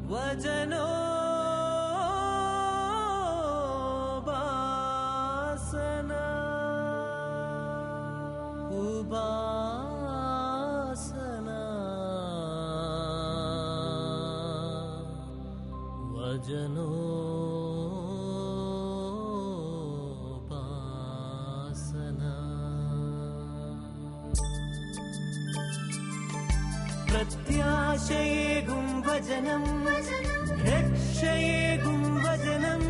വചനോ ഉപാസന ഉപാസന വചനോ പ്രത്യാശയേകും വചനം രക്ഷയേകും വചനം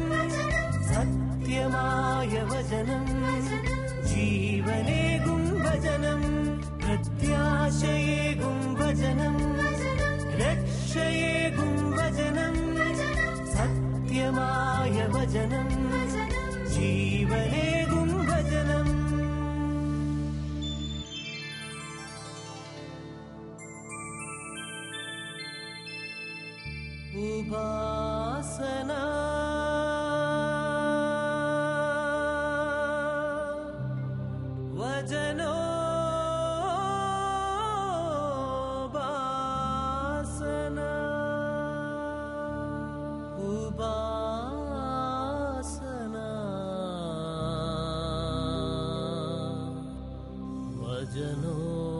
സത്യമായ വചനം ജീവനേകും വചനം പ്രത്യാശയേകും വചനം രക്ഷയേകും വചനം സത്യമായ വചനം ജീവനേകും വചനം ഉപാസന വചനോ ഉപാസന ഉപാസന വചനോ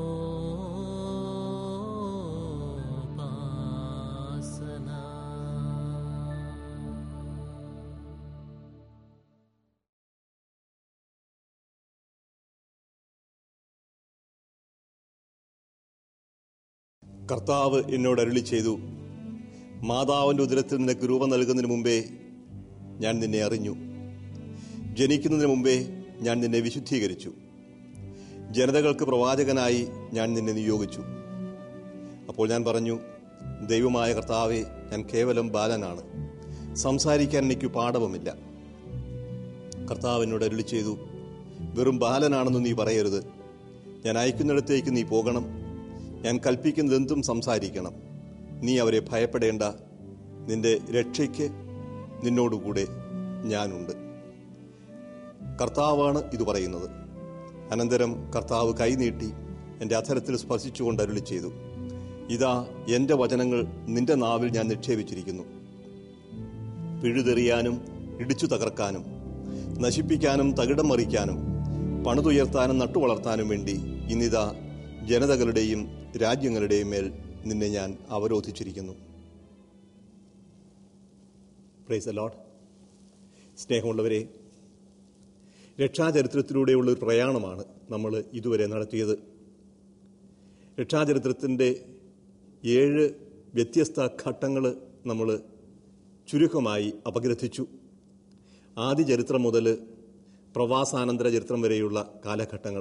കർത്താവ് എന്നോട് അരുളി ചെയ്തു മാതാവിൻ്റെ ഉദരത്തിൽ നിനക്ക് രൂപം നൽകുന്നതിന് മുമ്പേ ഞാൻ നിന്നെ അറിഞ്ഞു ജനിക്കുന്നതിന് മുമ്പേ ഞാൻ നിന്നെ വിശുദ്ധീകരിച്ചു ജനതകൾക്ക് പ്രവാചകനായി ഞാൻ നിന്നെ നിയോഗിച്ചു അപ്പോൾ ഞാൻ പറഞ്ഞു ദൈവമായ കർത്താവെ ഞാൻ കേവലം ബാലനാണ് സംസാരിക്കാൻ എനിക്ക് പാഠവുമില്ല കർത്താവ് എന്നോട് അരുളി ചെയ്തു വെറും ബാലനാണെന്ന് നീ പറയരുത് ഞാൻ അയക്കുന്നിടത്തേക്ക് നീ പോകണം ഞാൻ കൽപ്പിക്കുന്നതെന്തും സംസാരിക്കണം നീ അവരെ ഭയപ്പെടേണ്ട നിന്റെ രക്ഷയ്ക്ക് നിന്നോടുകൂടെ ഞാനുണ്ട് കർത്താവാണ് ഇത് പറയുന്നത് അനന്തരം കർത്താവ് കൈനീട്ടി എൻ്റെ അധരത്തിൽ സ്പർശിച്ചുകൊണ്ട് അരുളി ചെയ്തു ഇതാ എൻ്റെ വചനങ്ങൾ നിന്റെ നാവിൽ ഞാൻ നിക്ഷേപിച്ചിരിക്കുന്നു പിഴുതെറിയാനും ഇടിച്ചു തകർക്കാനും നശിപ്പിക്കാനും തകിടം മറിക്കാനും പണിതുയർത്താനും നട്ടുവളർത്താനും വേണ്ടി ഇന്നിതാ ജനതകളുടെയും രാജ്യങ്ങളുടെയും മേൽ നിന്നെ ഞാൻ അവരോധിച്ചിരിക്കുന്നു പ്രൈസ് ലോഡ് സ്നേഹമുള്ളവരെ രക്ഷാചരിത്രത്തിലൂടെയുള്ള ഒരു പ്രയാണമാണ് നമ്മൾ ഇതുവരെ നടത്തിയത് രക്ഷാചരിത്രത്തിൻ്റെ ഏഴ് വ്യത്യസ്ത ഘട്ടങ്ങൾ നമ്മൾ ചുരുക്കമായി അപഗ്രഥിച്ചു ആദ്യ ചരിത്രം മുതൽ പ്രവാസാനന്തര ചരിത്രം വരെയുള്ള കാലഘട്ടങ്ങൾ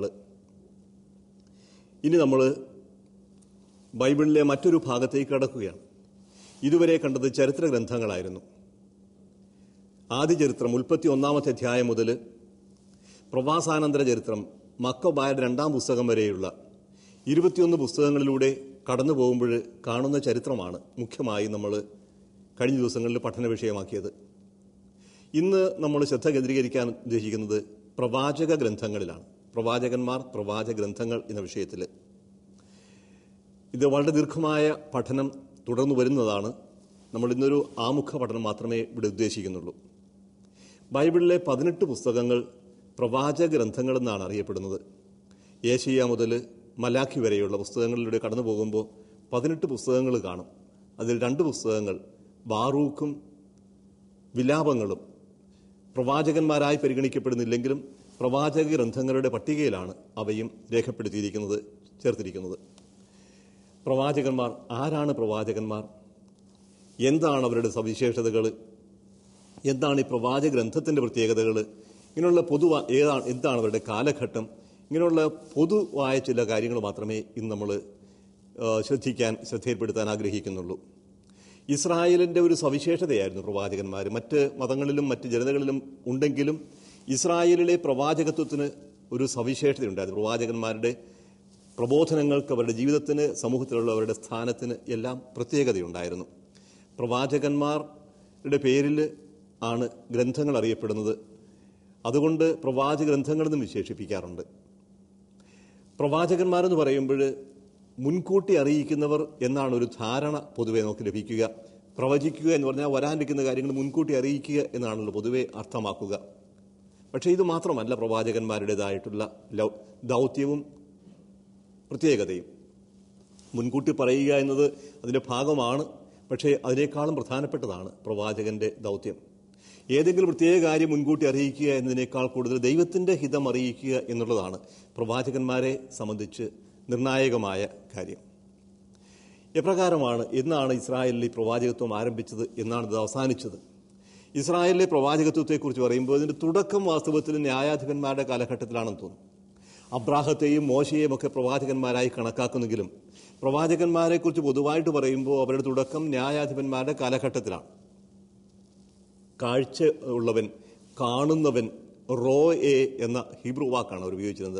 ഇനി നമ്മൾ ബൈബിളിലെ മറ്റൊരു ഭാഗത്തേക്ക് കടക്കുകയാണ് ഇതുവരെ കണ്ടത് ചരിത്ര ഗ്രന്ഥങ്ങളായിരുന്നു ആദ്യ ചരിത്രം ഉൽപ്പത്തി ഒന്നാമത്തെ അധ്യായം മുതൽ പ്രവാസാനന്തര ചരിത്രം മക്കബായുടെ രണ്ടാം പുസ്തകം വരെയുള്ള ഇരുപത്തിയൊന്ന് പുസ്തകങ്ങളിലൂടെ കടന്നു പോകുമ്പോൾ കാണുന്ന ചരിത്രമാണ് മുഖ്യമായി നമ്മൾ കഴിഞ്ഞ ദിവസങ്ങളിൽ പഠന വിഷയമാക്കിയത് ഇന്ന് നമ്മൾ ശ്രദ്ധ കേന്ദ്രീകരിക്കാൻ ഉദ്ദേശിക്കുന്നത് പ്രവാചക ഗ്രന്ഥങ്ങളിലാണ് പ്രവാചകന്മാർ പ്രവാചക ഗ്രന്ഥങ്ങൾ എന്ന വിഷയത്തിൽ ഇത് വളരെ ദീർഘമായ പഠനം തുടർന്നു വരുന്നതാണ് നമ്മൾ ഇന്നൊരു ആമുഖ പഠനം മാത്രമേ ഇവിടെ ഉദ്ദേശിക്കുന്നുള്ളൂ ബൈബിളിലെ പതിനെട്ട് പുസ്തകങ്ങൾ പ്രവാചക ഗ്രന്ഥങ്ങളെന്നാണ് അറിയപ്പെടുന്നത് ഏഷ്യ മുതൽ മലാഖി വരെയുള്ള പുസ്തകങ്ങളിലൂടെ കടന്നു പോകുമ്പോൾ പതിനെട്ട് പുസ്തകങ്ങൾ കാണും അതിൽ രണ്ട് പുസ്തകങ്ങൾ ബാറൂഖും വിലാപങ്ങളും പ്രവാചകന്മാരായി പരിഗണിക്കപ്പെടുന്നില്ലെങ്കിലും പ്രവാചക ഗ്രന്ഥങ്ങളുടെ പട്ടികയിലാണ് അവയും രേഖപ്പെടുത്തിയിരിക്കുന്നത് ചേർത്തിരിക്കുന്നത് പ്രവാചകന്മാർ ആരാണ് പ്രവാചകന്മാർ എന്താണ് അവരുടെ സവിശേഷതകൾ എന്താണ് ഈ പ്രവാചക ഗ്രന്ഥത്തിൻ്റെ പ്രത്യേകതകൾ ഇങ്ങനെയുള്ള പൊതുവ ഏതാണ് എന്താണ് അവരുടെ കാലഘട്ടം ഇങ്ങനെയുള്ള പൊതുവായ ചില കാര്യങ്ങൾ മാത്രമേ ഇന്ന് നമ്മൾ ശ്രദ്ധിക്കാൻ ശ്രദ്ധയിൽപ്പെടുത്താൻ ആഗ്രഹിക്കുന്നുള്ളൂ ഇസ്രായേലിൻ്റെ ഒരു സവിശേഷതയായിരുന്നു പ്രവാചകന്മാർ മറ്റ് മതങ്ങളിലും മറ്റ് ജനതകളിലും ഉണ്ടെങ്കിലും ഇസ്രായേലിലെ പ്രവാചകത്വത്തിന് ഒരു സവിശേഷതയുണ്ടായിരുന്നു പ്രവാചകന്മാരുടെ പ്രബോധനങ്ങൾക്ക് അവരുടെ ജീവിതത്തിന് സമൂഹത്തിലുള്ള അവരുടെ സ്ഥാനത്തിന് എല്ലാം പ്രത്യേകതയുണ്ടായിരുന്നു പ്രവാചകന്മാരുടെ പേരിൽ ആണ് ഗ്രന്ഥങ്ങൾ അറിയപ്പെടുന്നത് അതുകൊണ്ട് പ്രവാചക ഗ്രന്ഥങ്ങളെന്നും വിശേഷിപ്പിക്കാറുണ്ട് പ്രവാചകന്മാരെന്ന് പറയുമ്പോൾ മുൻകൂട്ടി അറിയിക്കുന്നവർ എന്നാണ് ഒരു ധാരണ പൊതുവെ നമുക്ക് ലഭിക്കുക പ്രവചിക്കുക എന്ന് പറഞ്ഞാൽ വരാനിരിക്കുന്ന കാര്യങ്ങൾ മുൻകൂട്ടി അറിയിക്കുക എന്നാണല്ലോ പൊതുവെ അർത്ഥമാക്കുക പക്ഷേ ഇത് മാത്രമല്ല പ്രവാചകന്മാരുടേതായിട്ടുള്ള ലൗ- ദൗത്യവും പ്രത്യേകതയും മുൻകൂട്ടി പറയുക എന്നത് അതിൻ്റെ ഭാഗമാണ് പക്ഷേ അതിനേക്കാളും പ്രധാനപ്പെട്ടതാണ് പ്രവാചകന്റെ ദൗത്യം ഏതെങ്കിലും പ്രത്യേക കാര്യം മുൻകൂട്ടി അറിയിക്കുക എന്നതിനേക്കാൾ കൂടുതൽ ദൈവത്തിൻ്റെ ഹിതം അറിയിക്കുക എന്നുള്ളതാണ് പ്രവാചകന്മാരെ സംബന്ധിച്ച് നിർണായകമായ കാര്യം എപ്രകാരമാണ് എന്നാണ് ഇസ്രായേലിൽ ഈ പ്രവാചകത്വം ആരംഭിച്ചത് എന്നാണ് ഇത് അവസാനിച്ചത് ഇസ്രായേലിലെ പ്രവാചകത്വത്തെക്കുറിച്ച് പറയുമ്പോൾ ഇതിൻ്റെ തുടക്കം വാസ്തവത്തിൽ ന്യായാധിപന്മാരുടെ കാലഘട്ടത്തിലാണെന്ന് തോന്നുന്നു അബ്രാഹത്തെയും മോശയെയും ഒക്കെ പ്രവാചകന്മാരായി കണക്കാക്കുന്നെങ്കിലും പ്രവാചകന്മാരെക്കുറിച്ച് പൊതുവായിട്ട് പറയുമ്പോൾ അവരുടെ തുടക്കം ന്യായാധിപന്മാരുടെ കാലഘട്ടത്തിലാണ് കാഴ്ച ഉള്ളവൻ കാണുന്നവൻ റോ എ എന്ന ഹീബ്രു വാക്കാണ് അവർ ഉപയോഗിച്ചിരുന്നത്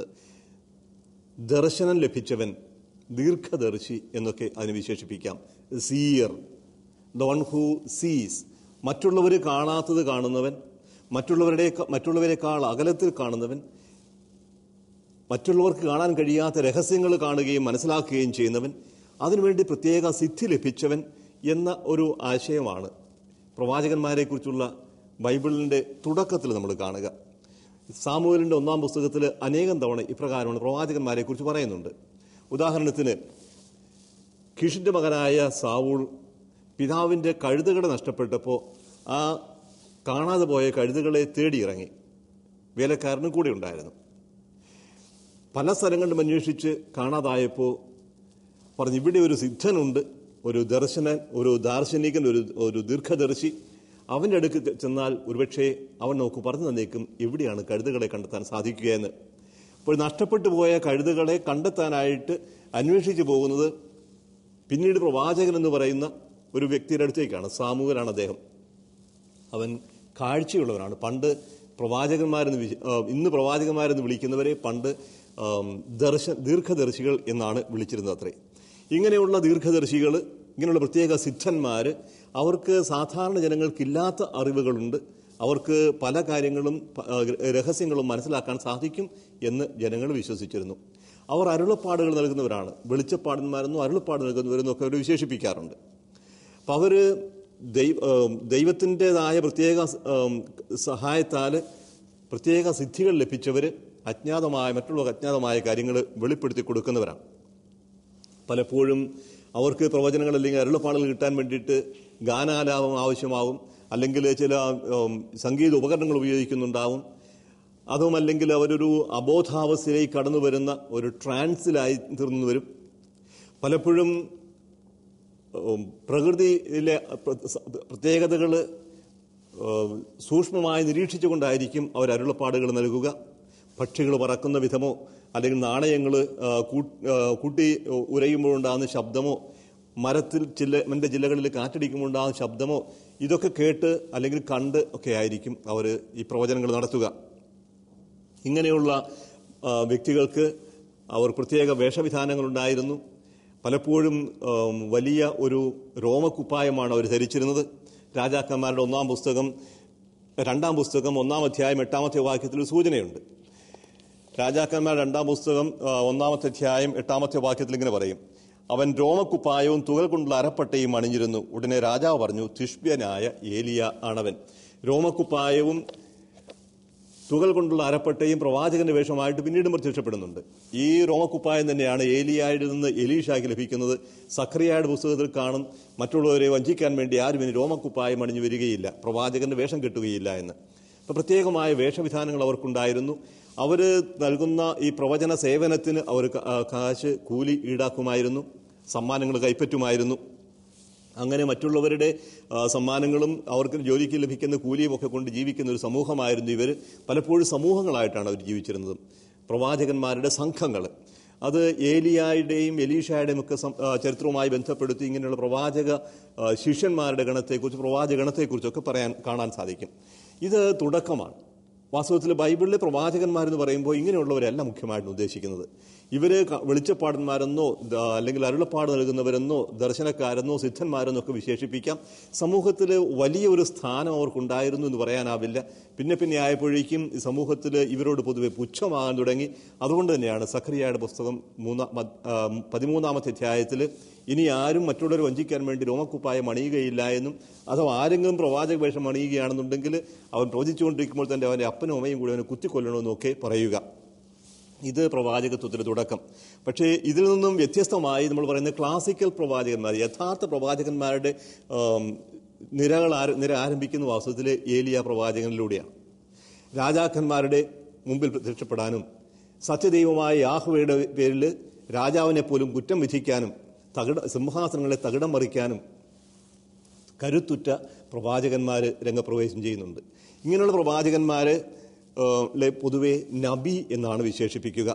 ദർശനം ലഭിച്ചവൻ ദീർഘദർശി എന്നൊക്കെ അതിനെ വിശേഷിപ്പിക്കാം സീയർ ദ വൺ ഹൂ സീസ് മറ്റുള്ളവർ കാണാത്തത് കാണുന്നവൻ മറ്റുള്ളവരുടെ മറ്റുള്ളവരെക്കാൾ അകലത്തിൽ കാണുന്നവൻ മറ്റുള്ളവർക്ക് കാണാൻ കഴിയാത്ത രഹസ്യങ്ങൾ കാണുകയും മനസ്സിലാക്കുകയും ചെയ്യുന്നവൻ അതിനുവേണ്ടി പ്രത്യേക സിദ്ധി ലഭിച്ചവൻ എന്ന ഒരു ആശയമാണ് പ്രവാചകന്മാരെക്കുറിച്ചുള്ള ബൈബിളിൻ്റെ തുടക്കത്തിൽ നമ്മൾ കാണുക സാമൂഹലിൻ്റെ ഒന്നാം പുസ്തകത്തിൽ അനേകം തവണ ഇപ്രകാരമാണ് പ്രവാചകന്മാരെക്കുറിച്ച് പറയുന്നുണ്ട് ഉദാഹരണത്തിന് കിഷിൻ്റെ മകനായ സാവൂൾ പിതാവിൻ്റെ കഴുതകൾ നഷ്ടപ്പെട്ടപ്പോൾ ആ കാണാതെ പോയ കഴുതകളെ തേടിയിറങ്ങി വേലക്കാരനും കൂടെ ഉണ്ടായിരുന്നു പല സ്ഥലങ്ങളിലും അന്വേഷിച്ച് കാണാതായപ്പോൾ പറഞ്ഞു ഇവിടെ ഒരു സിദ്ധനുണ്ട് ഒരു ദർശനൻ ഒരു ദാർശനികൻ ഒരു ഒരു ദീർഘദർശി അവൻ്റെ അടുക്ക് ചെന്നാൽ ഒരുപക്ഷെ അവൻ നമുക്ക് പറഞ്ഞു തന്നേക്കും എവിടെയാണ് കഴുതുകളെ കണ്ടെത്താൻ സാധിക്കുകയെന്ന് അപ്പോൾ നഷ്ടപ്പെട്ടു പോയ കഴുതുകളെ കണ്ടെത്താനായിട്ട് അന്വേഷിച്ചു പോകുന്നത് പിന്നീട് പ്രവാചകൻ എന്ന് പറയുന്ന ഒരു വ്യക്തിയുടെ അടുത്തേക്കാണ് സാമൂഹനാണ് അദ്ദേഹം അവൻ കാഴ്ചയുള്ളവനാണ് പണ്ട് പ്രവാചകന്മാരെന്ന് വിശ- ആ, ഇന്ന് പ്രവാചകന്മാരെന്ന് വിളിക്കുന്നവരെ പണ്ട് ആം, ദർശ ദീർഘദർശികൾ എന്നാണ് വിളിച്ചിരുന്നത് അത്രേ ഇങ്ങനെയുള്ള ദീർഘദർശികൾ ഇങ്ങനെയുള്ള പ്രത്യേക സിദ്ധന്മാർ അവർക്ക് സാധാരണ ജനങ്ങൾക്കില്ലാത്ത അറിവുകളുണ്ട് അവർക്ക് പല കാര്യങ്ങളും പ- ആ, രഹസ്യങ്ങളും മനസ്സിലാക്കാൻ സാധിക്കും എന്ന് ജനങ്ങൾ വിശ്വസിച്ചിരുന്നു അവർ അരുളപ്പാടുകൾ നൽകുന്നവരാണ് വെളിച്ചപ്പാടന്മാരെന്നും അരുളപ്പാട് നൽകുന്നവരെന്നും ഒക്കെ അവർ വിശേഷിപ്പിക്കാറുണ്ട് അപ്പം അവർ ദൈവ ദൈവത്തിൻ്റെതായ പ്രത്യേക ഉം, സഹായത്താൽ പ്രത്യേക സിദ്ധികൾ ലഭിച്ചവർ അജ്ഞാതമായ മറ്റുള്ള അജ്ഞാതമായ കാര്യങ്ങൾ വെളിപ്പെടുത്തി കൊടുക്കുന്നവരാണ് പലപ്പോഴും അവർക്ക് പ്രവചനങ്ങൾ അല്ലെങ്കിൽ അരുളപ്പാടുകൾ കിട്ടാൻ വേണ്ടിയിട്ട് ഗാനാലാപം ആവശ്യമാവും അല്ലെങ്കിൽ ചില ഉം, സംഗീത ഉപകരണങ്ങൾ ഉപയോഗിക്കുന്നുണ്ടാവും അതും അല്ലെങ്കിൽ അവരൊരു അബോധാവസ്ഥയിലേക്ക് കടന്നു വരുന്ന ഒരു ട്രാൻസിലായി തീർന്നു വരും പലപ്പോഴും ഉം, പ്രകൃതിയിലെ പ്രത്യേകതകൾ സൂക്ഷ്മമായി നിരീക്ഷിച്ചുകൊണ്ടായിരിക്കും അവർ അരുളപ്പാടുകൾ നൽകുക പക്ഷികൾ പറക്കുന്ന വിധമോ അല്ലെങ്കിൽ നാണയങ്ങൾ കൂട്ടി ഉരയുമ്പോഴുണ്ടാകുന്ന ശബ്ദമോ മരത്തിൽ ചില മൻ്റെ ജില്ലകളിൽ കാറ്റടിക്കുമ്പോൾ ഉണ്ടാകുന്ന ശബ്ദമോ ഇതൊക്കെ കേട്ട് അല്ലെങ്കിൽ കണ്ട് ഒക്കെ ആയിരിക്കും അവർ ഈ പ്രവചനങ്ങൾ നടത്തുക ഇങ്ങനെയുള്ള ആ, വ്യക്തികൾക്ക് അവർ പ്രത്യേക വേഷവിധാനങ്ങളുണ്ടായിരുന്നു പലപ്പോഴും ആം, വലിയ ഒരു രോമക്കുപ്പായമാണ് അവർ ധരിച്ചിരുന്നത് രാജാക്കന്മാരുടെ ഒന്നാം പുസ്തകം രണ്ടാം പുസ്തകം ഒന്നാം അധ്യായം എട്ടാമത്തെ വാക്യത്തിൽ ഒരു സൂചനയുണ്ട് രാജാക്കന്മാർ രണ്ടാം പുസ്തകം ആ, ഒന്നാമത്തെ അധ്യായം എട്ടാമത്തെ വാക്യത്തിൽ ഇങ്ങനെ പറയും അവൻ രോമക്കുപ്പായവും തുകൽ കൊണ്ടുള്ള അരപ്പട്ടയും അണിഞ്ഞിരുന്നു ഉടനെ രാജാവ് പറഞ്ഞു തിഷ്ബ്യനായ ഏലിയ ആണവൻ രോമക്കുപ്പായവും തുകൽ കൊണ്ടുള്ള അരപ്പട്ടയും പ്രവാചകന്റെ വേഷമായിട്ട് പിന്നീടും പ്രത്യക്ഷപ്പെടുന്നുണ്ട് ഈ രോമക്കുപ്പായം തന്നെയാണ് ഏലിയായിൽ നിന്ന് എലീഷാക്ക് ലഭിക്കുന്നത് സക്രിയയുടെ പുസ്തകത്തിൽ കാണും മറ്റുള്ളവരെ വഞ്ചിക്കാൻ വേണ്ടി ആരും ഇനി രോമക്കുപ്പായം അണിഞ്ഞു വരികയില്ല പ്രവാചകന്റെ വേഷം കെട്ടുകയില്ല എന്ന് അപ്പോൾ പ്രത്യേകമായ വേഷവിധാനങ്ങൾ അവർക്കുണ്ടായിരുന്നു അവർ നൽകുന്ന ഈ പ്രവചന സേവനത്തിന് അവർ ക- ആ, കാശ് കൂലി ഈടാക്കുമായിരുന്നു സമ്മാനങ്ങൾ കൈപ്പറ്റുമായിരുന്നു അങ്ങനെ മറ്റുള്ളവരുടെ ആ, സമ്മാനങ്ങളും അവർക്ക് ജോലിക്ക് ലഭിക്കുന്ന കൂലിയും ഒക്കെ കൊണ്ട് ജീവിക്കുന്ന ഒരു സമൂഹമായിരുന്നു ഇവർ പലപ്പോഴും സമൂഹങ്ങളായിട്ടാണ് അവർ ജീവിച്ചിരുന്നത് പ്രവാചകന്മാരുടെ സംഘങ്ങൾ അത് ഏലിയായുടെയും എലീഷായുടെയും ഒക്കെ സം- ആ, ചരിത്രവുമായി ബന്ധപ്പെടുത്തി ഇങ്ങനെയുള്ള പ്രവാചക ആ, ശിഷ്യന്മാരുടെ ഗണത്തെക്കുറിച്ച് പ്രവാചക ഗണത്തെക്കുറിച്ചൊക്കെ പറയാൻ കാണാൻ സാധിക്കും ഇത് തുടക്കമാണ് വാസ്തവത്തിൽ ബൈബിളിലെ പ്രവാചകന്മാരെന്ന് പറയുമ്പോൾ ഇങ്ങനെയുള്ളവരല്ല മുഖ്യമായിട്ട് ഉദ്ദേശിക്കുന്നത് ഇവര് ക- വെളിച്ചപ്പാടന്മാരെന്നോ ദ- അല്ലെങ്കിൽ അരുളപ്പാട് നൽകുന്നവരെന്നോ ദർശനക്കാരെന്നോ സിദ്ധന്മാരെന്നോ ഒക്കെ വിശേഷിപ്പിക്കാം സമൂഹത്തിൽ വലിയ ഒരു സ്ഥാനം അവർക്കുണ്ടായിരുന്നു എന്ന് പറയാനാവില്ല പിന്നെ പിന്നെ ആയപ്പോഴേക്കും ഈ സമൂഹത്തിൽ ഇവരോട് പൊതുവെ പുച്ഛമാകാൻ തുടങ്ങി അതുകൊണ്ട് തന്നെയാണ് സഖറിയയുടെ പുസ്തകം മൂന്നാം മ- ആ, പതിമൂന്നാമത്തെ അധ്യായത്തിൽ ഇനി ആരും മറ്റുള്ളവരെ വഞ്ചിക്കാൻ വേണ്ടി രോമക്കുപ്പായം അണിയുകയില്ല എന്നും അഥവാ ആരെങ്കിലും പ്രവാചക വേഷം അണിയുകയാണെന്നുണ്ടെങ്കിൽ അവൻ പ്രവചിച്ചുകൊണ്ടിരിക്കുമ്പോൾ തന്നെ അവൻ്റെ അപ്പനും അമ്മയും കൂടി അവനെ കുത്തിക്കൊല്ലണമെന്നൊക്കെ പറയുക ഇത് പ്രവാചകത്വത്തിന്റെ തുടക്കം പക്ഷേ ഇതിൽ നിന്നും വ്യത്യസ്തമായി നമ്മൾ പറയുന്ന ക്ലാസിക്കൽ പ്രവാചകന്മാർ യഥാർത്ഥ പ്രവാചകന്മാരുടെ ആം, നിരകൾ ആര- നിര ആരംഭിക്കുന്ന വാസ്തവത്തിൽ ഏലിയ പ്രവാചകനിലൂടെയാണ് രാജാക്കന്മാരുടെ മുമ്പിൽ പ്രത്യക്ഷപ്പെടാനും സത്യദൈവമായ യാഹുവയുടെ പേരിൽ രാജാവിനെ പോലും കുറ്റം വിധിക്കാനും തകിട സിംഹാസനങ്ങളെ തകിടം മറിക്കാനും കരുത്തുറ്റ പ്രവാചകന്മാർ രംഗപ്രവേശം ചെയ്യുന്നുണ്ട് ഇങ്ങനെയുള്ള പ്രവാചകന്മാരെ ലെ പൊതുവെ നബി എന്നാണ് വിശേഷിപ്പിക്കുക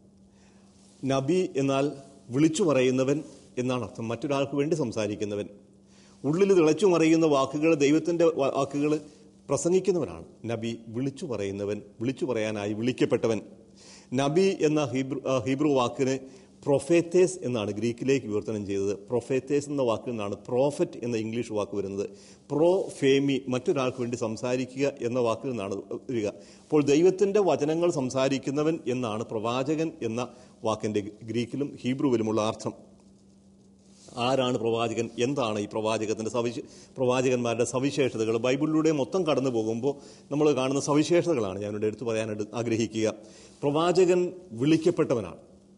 നബി എന്നാൽ വിളിച്ചു പറയുന്നവൻ എന്നാണ് അർത്ഥം മറ്റൊരാൾക്ക് വേണ്ടി സംസാരിക്കുന്നവൻ ഉള്ളിൽ തിളച്ചു മറിയുന്ന വാക്കുകൾ ദൈവത്തിൻ്റെ വാക്കുകൾ പ്രസംഗിക്കുന്നവനാണ് നബി വിളിച്ചു പറയുന്നവൻ വിളിച്ചു പറയാനായി വിളിക്കപ്പെട്ടവൻ നബി എന്ന ഹീബ്രു ആ, ഹീബ്രു വാക്കിന് പ്രൊഫേത്തേസ് എന്നാണ് ഗ്രീക്കിലേക്ക് വിവർത്തനം ചെയ്തത് പ്രൊഫേത്തേസ് എന്ന വാക്കിൽ നിന്നാണ് പ്രോഫറ്റ് എന്ന ഇംഗ്ലീഷ് വാക്ക് വരുന്നത് പ്രോ ഫേമി മറ്റൊരാൾക്ക് വേണ്ടി സംസാരിക്കുക എന്ന വാക്കിൽ നിന്നാണ് വരിക അപ്പോൾ ദൈവത്തിൻ്റെ വചനങ്ങൾ സംസാരിക്കുന്നവൻ എന്നാണ് പ്രവാചകൻ എന്ന വാക്കിൻ്റെ ഗ്രീക്കിലും ഹീബ്രുവിലുമുള്ള അർത്ഥം ആരാണ് പ്രവാചകൻ എന്താണ് ഈ പ്രവാചകത്തിൻ്റെ സവിശ പ്രവാചകന്മാരുടെ സവിശേഷതകൾ ബൈബിളിലൂടെ മൊത്തം കടന്നു പോകുമ്പോൾ നമ്മൾ കാണുന്ന സവിശേഷതകളാണ് ഞാനിവിടെ എടുത്തു പറയാനായിട്ട് ആഗ്രഹിക്കുക പ്രവാചകൻ വിളിക്കപ്പെട്ടവനാണ്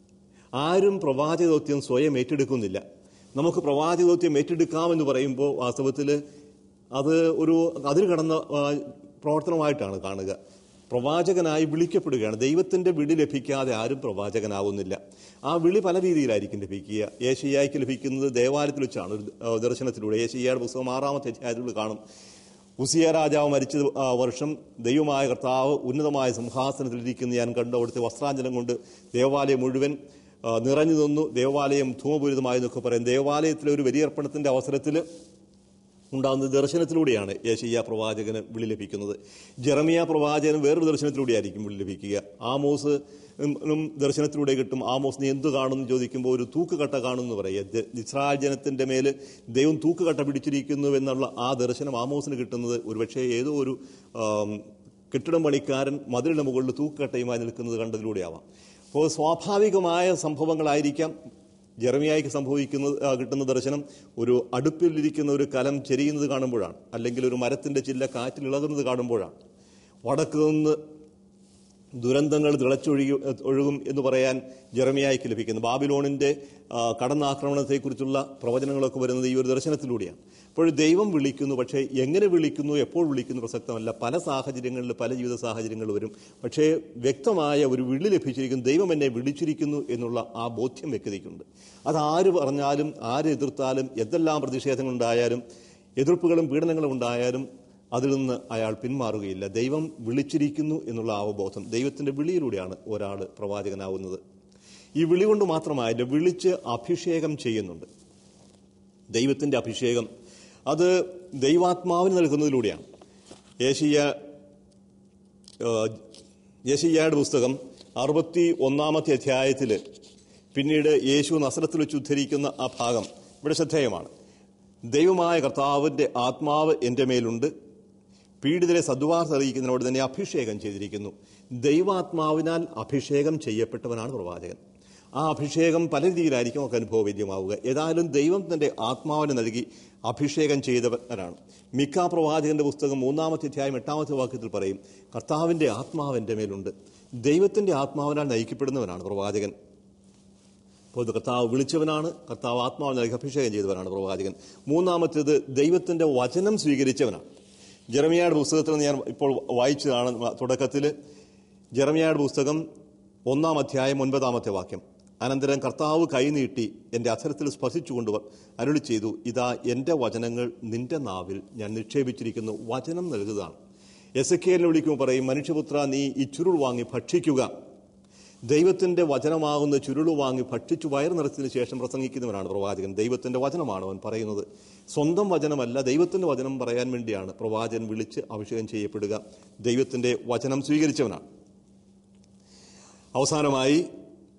ആരും പ്രവാചകദൗത്യം സ്വയം ഏറ്റെടുക്കുന്നില്ല നമുക്ക് പ്രവാചകദൗത്യം ഏറ്റെടുക്കാമെന്ന് പറയുമ്പോൾ വാസ്തവത്തിൽ അത് ഒരു അതിൽ കടന്ന ആ, പ്രവർത്തനമായിട്ടാണ് കാണുക പ്രവാചകനായി വിളിക്കപ്പെടുകയാണ് ദൈവത്തിന്റെ വിളി ലഭിക്കാതെ ആരും പ്രവാചകനാവുന്നില്ല ആ വിളി പല രീതിയിലായിരിക്കും ലഭിക്കുക ഏഷ്യായ്ക്ക് ലഭിക്കുന്നത് ദേവാലയത്തിൽ വെച്ചാണ് ഒരു ആ, ദർശനത്തിലൂടെ ഏഷ്യയുടെ പുസ്തകം ആറാമത്തെ അധ്യായത്തിലൂടെ കാണും ഉസിയ രാജാവ് മരിച്ച ആ, വർഷം ദൈവമായ കർത്താവ് ഉന്നതമായ സിംഹാസനത്തിലിരിക്കുന്ന ഞാൻ കണ്ടു അവിടുത്തെ വസ്ത്രാഞ്ജലം കൊണ്ട് ദേവാലയം മുഴുവൻ ആ, നിറഞ്ഞു നിന്നു ദേവാലയം ധൂമപൂരിതമായി എന്നൊക്കെ പറയും ദേവാലയത്തിലെ ഒരു ബലിയർപ്പണത്തിന്റെ അവസരത്തിൽ ഉണ്ടാകുന്ന ദർശനത്തിലൂടെയാണ് യേശയ്യ പ്രവാചകന് വിളി ലഭിക്കുന്നത് ജെറമിയ പ്രവാചകന് വേറൊരു ദർശനത്തിലൂടെയായിരിക്കും വിളി ലഭിക്കുക ആമോസ് ഉം ദർശനത്തിലൂടെ കിട്ടും ആമോസ് നീ എന്ത് കാണുന്നു ചോദിക്കുമ്പോൾ ഒരു തൂക്കുകട്ട കാണുന്നു പറയുക ഇസ്രായേൽ ജനത്തിന്റെ മേൽ ദൈവം തൂക്കുകട്ട പിടിച്ചിരിക്കുന്നു എന്നുള്ള ആ ദർശനം ആമോസിന് കിട്ടുന്നത് ഒരുപക്ഷെ ഏതോ ഒരു ആം, കെട്ടിടം പണിക്കാരൻ മതിലിന്റെ മുകളിൽ തൂക്കുകട്ടയുമായി നിൽക്കുന്നത് കണ്ടതിലൂടെയാവാം അപ്പോൾ സ്വാഭാവികമായ സംഭവങ്ങളായിരിക്കാം ജെറമിയായിക്ക് സംഭവിക്കുന്നത് ആ, കിട്ടുന്ന ദർശനം ഒരു അടുപ്പിലിരിക്കുന്ന ഒരു കലം ചെരിയുന്നത് കാണുമ്പോഴാണ് അല്ലെങ്കിൽ ഒരു മരത്തിന്റെ ചില്ല കാറ്റിൽ ഇളകുന്നത് കാണുമ്പോഴാണ് വടക്ക് നിന്ന് ദുരന്തങ്ങൾ തിളച്ചൊഴുകി ഒഴുകും എന്ന് പറയാൻ ജെറമിയായിക്ക് ലഭിക്കുന്നു ബാബിലോണിന്റെ ആ, കടന്നാക്രമണത്തെക്കുറിച്ചുള്ള പ്രവചനങ്ങളൊക്കെ വരുന്നത് ഈ ഒരു ദർശനത്തിലൂടെയാണ് അപ്പോൾ ദൈവം വിളിക്കുന്നു പക്ഷേ എങ്ങനെ വിളിക്കുന്നു എപ്പോൾ വിളിക്കുന്നു പ്രസക്തമല്ല പല സാഹചര്യങ്ങളിൽ പല ജീവിത സാഹചര്യങ്ങൾ വരും പക്ഷേ വ്യക്തമായ ഒരു വിളി ലഭിച്ചിരിക്കുന്നു ദൈവം എന്നെ വിളിച്ചിരിക്കുന്നു എന്നുള്ള ആ ബോധ്യം വ്യക്തിക്കുണ്ട് അത് ആര് പറഞ്ഞാലും ആര് എതിർത്താലും എന്തെല്ലാം പ്രതിഷേധങ്ങളുണ്ടായാലും എതിർപ്പുകളും പീഡനങ്ങളും ഉണ്ടായാലും അതിൽ നിന്ന് അയാൾ പിന്മാറുകയില്ല ദൈവം വിളിച്ചിരിക്കുന്നു എന്നുള്ള അവബോധം ദൈവത്തിന്റെ വിളിയിലൂടെയാണ് ഒരാൾ പ്രവാചകനാവുന്നത് ഈ വിളി കൊണ്ട് മാത്രമായില്ല വിളിച്ച് അഭിഷേകം ചെയ്യുന്നുണ്ട് ദൈവത്തിന്റെ അഭിഷേകം അത് ദൈവാത്മാവിന് നൽകുന്നതിലൂടെയാണ് ഏഷ്യ യേശയ്യയുടെ പുസ്തകം അറുപത്തി ഒന്നാമത്തെ അധ്യായത്തിൽ പിന്നീട് യേശു നസ്രത്തിൽ വെച്ച് ഉദ്ധരിക്കുന്ന ആ ഭാഗം ഇവിടെ ശ്രദ്ധേയമാണ് ദൈവമായ കർത്താവിന്റെ ആത്മാവ് എൻ്റെ മേലുണ്ട് പീഡിതരെ സദ്വാർത്ത അറിയിക്കുന്നതിനോട് തന്നെ അഭിഷേകം ചെയ്തിരിക്കുന്നു ദൈവാത്മാവിനാൽ അഭിഷേകം ചെയ്യപ്പെട്ടവനാണ് പ്രവാചകൻ ആ അഭിഷേകം പല രീതിയിലായിരിക്കും നമുക്ക് അനുഭവവേദ്യമാവുക ഏതായാലും ദൈവം തന്റെ ആത്മാവിനെ നൽകി അഭിഷേകം ചെയ്തവരാണ് മിക്ക പ്രവാചകന്റെ പുസ്തകം മൂന്നാമത്തെ അധ്യായം എട്ടാമത്തെ വാക്യത്തിൽ പറയും കർത്താവിന്റെ ആത്മാവ് എൻ്റെ മേലുണ്ട് ദൈവത്തിന്റെ ആത്മാവിനാൽ നയിക്കപ്പെടുന്നവനാണ് പ്രവാചകൻ അപ്പോൾ ഇത് കർത്താവ് വിളിച്ചവനാണ് കർത്താവ് ആത്മാവ് നൽകി അഭിഷേകം ചെയ്തവനാണ് പ്രവാചകൻ മൂന്നാമത്തേത് ദൈവത്തിന്റെ വചനം സ്വീകരിച്ചവനാണ് ജെറമിയായുടെ പുസ്തകത്തിൽ നിന്ന് ഞാൻ ഇപ്പോൾ വായിച്ചതാണ് തുടക്കത്തിൽ ജെറമിയായുടെ പുസ്തകം ഒന്നാം അധ്യായം ഒൻപതാമത്തെ വാക്യം അനന്തരം കർത്താവ് കൈനീട്ടി എൻ്റെ അധരത്തിൽ സ്പർശിച്ചുകൊണ്ട് അരുളി ചെയ്തു ഇതാ എൻ്റെ വചനങ്ങൾ നിന്റെ നാവിൽ ഞാൻ നിക്ഷേപിച്ചിരിക്കുന്നു വചനം നൽകുകയാണ് എസ് കെ വിളിക്കുമ്പോൾ പറയും മനുഷ്യപുത്ര നീ ഈ ചുരുൾ വാങ്ങി ഭക്ഷിക്കുക ദൈവത്തിന്റെ വചനമാകുന്ന ചുരുളു വാങ്ങി ഭക്ഷിച്ചു വയറ് നിറച്ചതിന് ശേഷം പ്രസംഗിക്കുന്നവനാണ് പ്രവാചകൻ ദൈവത്തിന്റെ വചനമാണ് അവൻ പറയുന്നത് സ്വന്തം വചനമല്ല ദൈവത്തിന്റെ വചനം പറയാൻ വേണ്ടിയാണ് പ്രവാചകൻ വിളിച്ച് അഭിഷേകം ചെയ്യപ്പെടുക ദൈവത്തിന്റെ വചനം സ്വീകരിച്ചവനാണ് അവസാനമായി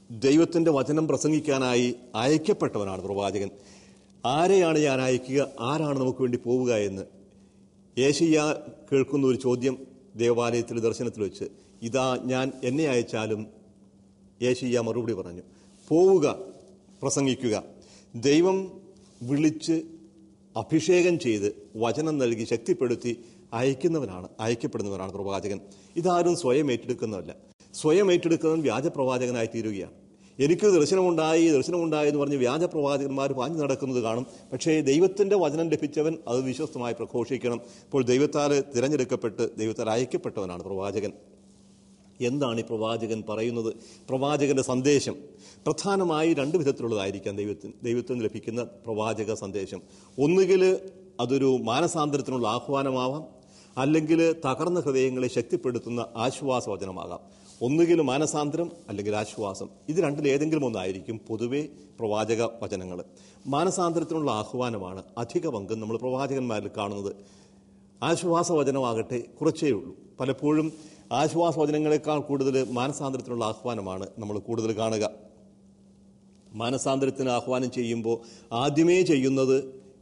ദൈവത്തിന്റെ വചനം പ്രസംഗിക്കാനായി അയക്കപ്പെട്ടവനാണ് പ്രവാചകൻ ആരെയാണ് ഞാൻ അയക്കുക ആരാണ് നമുക്ക് വേണ്ടി പോവുക എന്ന് യേശയ്യ കേൾക്കുന്ന ഒരു ചോദ്യം ദേവാലയത്തിൽ ദർശനത്തിൽ വെച്ച് ഇതാ ഞാൻ എന്നെ അയച്ചാലും യേശയ്യ മറുപടി പറഞ്ഞു പോവുക പ്രസംഗിക്കുക ദൈവം വിളിച്ച് അഭിഷേകം ചെയ്ത് വചനം നൽകി ശക്തിപ്പെടുത്തി അയക്കുന്നവനാണ് അയക്കപ്പെടുന്നവനാണ് പ്രവാചകൻ ഇതാരും സ്വയം ഏറ്റെടുക്കുന്നതല്ല സ്വയം ഏറ്റെടുക്കുന്നവൻ വ്യാജ പ്രവാചകനായി തീരുകയാണ് എനിക്ക് ദർശനമുണ്ടായി ദർശനമുണ്ടായി എന്ന് പറഞ്ഞ് വ്യാജ പ്രവാചകന്മാർ പാഞ്ഞു നടക്കുന്നത് കാണും പക്ഷേ ദൈവത്തിന്റെ വചനം ലഭിച്ചവൻ അത് വിശ്വസ്തമായി പ്രഘോഷിക്കണം അപ്പോൾ ദൈവത്താൽ തിരഞ്ഞെടുക്കപ്പെട്ട് ദൈവത്താൽ അയക്കപ്പെട്ടവനാണ് പ്രവാചകൻ എന്താണ് ഈ പ്രവാചകൻ പറയുന്നത് പ്രവാചകന്റെ സന്ദേശം പ്രധാനമായി രണ്ട് വിധത്തിലുള്ളതായിരിക്കാം ദൈവത്തിന് ദൈവത്തിന് ലഭിക്കുന്ന പ്രവാചക സന്ദേശം ഒന്നുകിൽ അതൊരു മാനസാന്തരത്തിനുള്ള ആഹ്വാനമാവാം അല്ലെങ്കിൽ തകർന്ന ഹൃദയങ്ങളെ ശക്തിപ്പെടുത്തുന്ന ആശ്വാസവചനമാകാം ഒന്നുകിൽ മാനസാന്തരം അല്ലെങ്കിൽ ആശ്വാസം ഇത് രണ്ടിൽ ഏതെങ്കിലും ഒന്നായിരിക്കും പൊതുവെ പ്രവാചക വചനങ്ങൾ മാനസാന്തരത്തിനുള്ള ആഹ്വാനമാണ് അധിക പങ്കും നമ്മൾ പ്രവാചകന്മാരിൽ കാണുന്നത് ആശ്വാസവചനമാകട്ടെ കുറച്ചേ ഉള്ളൂ പലപ്പോഴും ആശ്വാസവചനങ്ങളെക്കാൾ കൂടുതൽ മാനസാന്തരത്തിനുള്ള ആഹ്വാനമാണ് നമ്മൾ കൂടുതൽ കാണുക മാനസാന്തരത്തിന് ആഹ്വാനം ചെയ്യുമ്പോൾ ആദ്യമേ ചെയ്യുന്നത്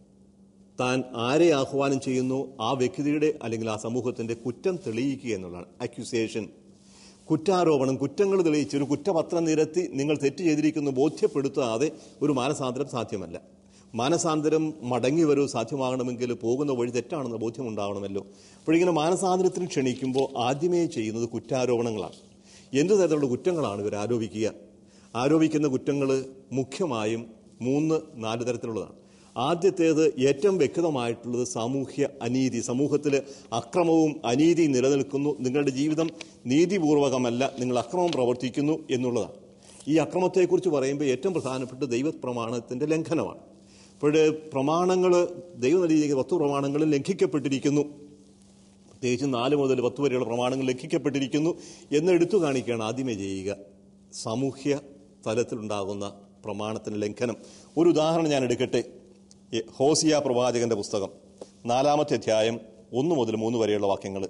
താൻ ആരെ ആഹ്വാനം ചെയ്യുന്നു ആ വ്യക്തിയുടെ അല്ലെങ്കിൽ ആ സമൂഹത്തിന്റെ കുറ്റം തെളിയിക്കുക എന്നുള്ളതാണ് അക്യൂസേഷൻ കുറ്റാരോപണം കുറ്റങ്ങൾ തെളിയിച്ച് ഒരു കുറ്റപത്രം നിരത്തി നിങ്ങൾ തെറ്റ് ചെയ്തിരിക്കുന്നു ബോധ്യപ്പെടുത്താതെ ഒരു മാനസാന്തരം സാധ്യമല്ല മാനസാന്തരം മടങ്ങി വരൂ സാധ്യമാകണമെങ്കിൽ പോകുന്ന വഴി തെറ്റാണെന്ന് ബോധ്യമുണ്ടാകണമല്ലോ അപ്പോഴിങ്ങനെ മാനസാന്തരത്തിന് ക്ഷണിക്കുമ്പോൾ ആദ്യമേ ചെയ്യുന്നത് കുറ്റാരോപണങ്ങളാണ് എന്ത് തരത്തിലുള്ള കുറ്റങ്ങളാണ് ഇവർ ആരോപിക്കുക ആരോപിക്കുന്ന കുറ്റങ്ങൾ മുഖ്യമായും മൂന്ന് നാല് തരത്തിലുള്ളതാണ് ആദ്യത്തേത് ഏറ്റവും വ്യക്തമായിട്ടുള്ളത് സാമൂഹ്യ അനീതി സമൂഹത്തിൽ അക്രമവും അനീതിയും നിലനിൽക്കുന്നു നിങ്ങളുടെ ജീവിതം നീതിപൂർവകമല്ല നിങ്ങൾ അക്രമം പ്രവർത്തിക്കുന്നു എന്നുള്ളതാണ് ഈ അക്രമത്തെക്കുറിച്ച് പറയുമ്പോൾ ഏറ്റവും പ്രധാനപ്പെട്ട ദൈവപ്രമാണത്തിന്റെ ലംഘനമാണ് അപ്പോൾ പ്രമാണങ്ങൾ ദൈവം നൽകിയിരിക്കുന്ന പത്ത് പ്രമാണങ്ങളും ലംഘിക്കപ്പെട്ടിരിക്കുന്നു പ്രത്യേകിച്ച് നാല് മുതൽ പത്ത് വരെയുള്ള പ്രമാണങ്ങൾ ലംഘിക്കപ്പെട്ടിരിക്കുന്നു എന്ന് എടുത്തു കാണിക്കുകയാണ് ആദ്യമേ ചെയ്യുക സാമൂഹ്യ തലത്തിലുണ്ടാകുന്ന പ്രമാണത്തിന് ലംഘനം ഒരു ഉദാഹരണം ഞാൻ എടുക്കട്ടെ ഈ ഹോസിയ പ്രവാചകന്റെ പുസ്തകം നാലാമത്തെ അധ്യായം ഒന്ന് മുതൽ മൂന്ന് വരെയുള്ള വാക്യങ്ങൾ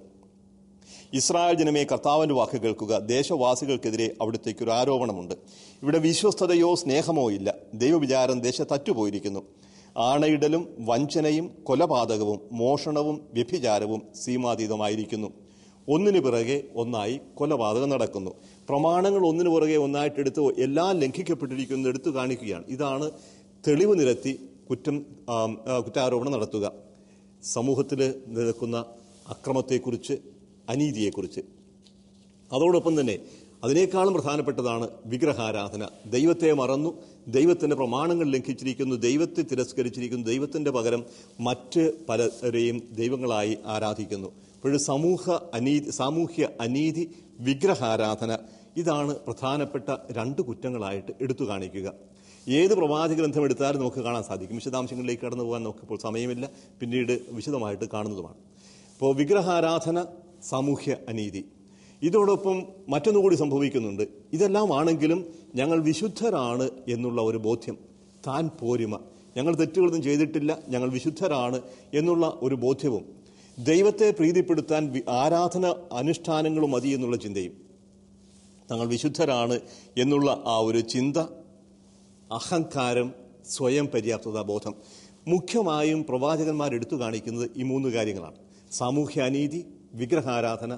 ഇസ്രായേൽ ജനമേ കർത്താവിന്റെ വാക്ക് കേൾക്കുക ദേശവാസികൾക്കെതിരെ അവിടുത്തേക്ക് ഒരു ആരോപണമുണ്ട് ഇവിടെ വിശ്വസ്തതയോ സ്നേഹമോ ഇല്ല ദൈവവിചാരം ദേശത്തറ്റുപോയിരിക്കുന്നു ആണയിടലും വഞ്ചനയും കൊലപാതകവും മോഷണവും വ്യഭിചാരവും സീമാതീതമായിരിക്കുന്നു ഒന്നിനു പിറകെ ഒന്നായി കൊലപാതകം നടക്കുന്നു പ്രമാണങ്ങൾ ഒന്നിനു പുറകെ ഒന്നായിട്ട് എടുത്ത് എല്ലാം ലംഘിക്കപ്പെട്ടിരിക്കുന്നത് എടുത്തു കാണിക്കുകയാണ് ഇതാണ് തെളിവ് നിരത്തി കുറ്റം ആ, ആ, കുറ്റാരോപണം നടത്തുക സമൂഹത്തിൽ നിൽക്കുന്ന അക്രമത്തെക്കുറിച്ച് അനീതിയെക്കുറിച്ച് അതോടൊപ്പം തന്നെ അതിനേക്കാളും പ്രധാനപ്പെട്ടതാണ് വിഗ്രഹാരാധന ദൈവത്തെ മറന്നു ദൈവത്തിന്റെ പ്രമാണങ്ങൾ ലംഘിച്ചിരിക്കുന്നു ദൈവത്തെ തിരസ്കരിച്ചിരിക്കുന്നു ദൈവത്തിന്റെ പകരം മറ്റ് പലരെയും ദൈവങ്ങളായി ആരാധിക്കുന്നു അപ്പോൾ സമൂഹ അനീതി സാമൂഹ്യ അനീതി വിഗ്രഹാരാധന ഇതാണ് പ്രധാനപ്പെട്ട രണ്ട് കുറ്റങ്ങളായിട്ട് എടുത്തു കാണിക്കുക ഏത് പ്രവാചക ഗ്രന്ഥം എടുത്താലും നമുക്ക് കാണാൻ സാധിക്കും വിശദാംശങ്ങളിലേക്ക് കടന്നു പോകാൻ നമുക്കിപ്പോൾ സമയമില്ല പിന്നീട് വിശദമായിട്ട് കാണുന്നതുമാണ് ഇപ്പോൾ വിഗ്രഹാരാധന സാമൂഹ്യ അനീതി ഇതോടൊപ്പം മറ്റൊന്നുകൂടി സംഭവിക്കുന്നുണ്ട് ഇതെല്ലാം ആണെങ്കിലും ഞങ്ങൾ വിശുദ്ധരാണ് എന്നുള്ള ഒരു ബോധ്യം താൻ പോരിമ ഞങ്ങൾ തെറ്റുകളൊന്നും ചെയ്തിട്ടില്ല ഞങ്ങൾ വിശുദ്ധരാണ് എന്നുള്ള ഒരു ബോധ്യവും ദൈവത്തെ പ്രീതിപ്പെടുത്താൻ വി- ആരാധന അനുഷ്ഠാനങ്ങളും മതി എന്നുള്ള ചിന്തയും തങ്ങൾ വിശുദ്ധരാണ് എന്നുള്ള ആ ഒരു ചിന്ത അഹങ്കാരം സ്വയം പര്യാപ്തതാ ബോധം മുഖ്യമായും പ്രവാചകന്മാർ എടുത്തു കാണിക്കുന്നത് ഈ മൂന്ന് കാര്യങ്ങളാണ് സാമൂഹ്യ അനീതി വിഗ്രഹാരാധന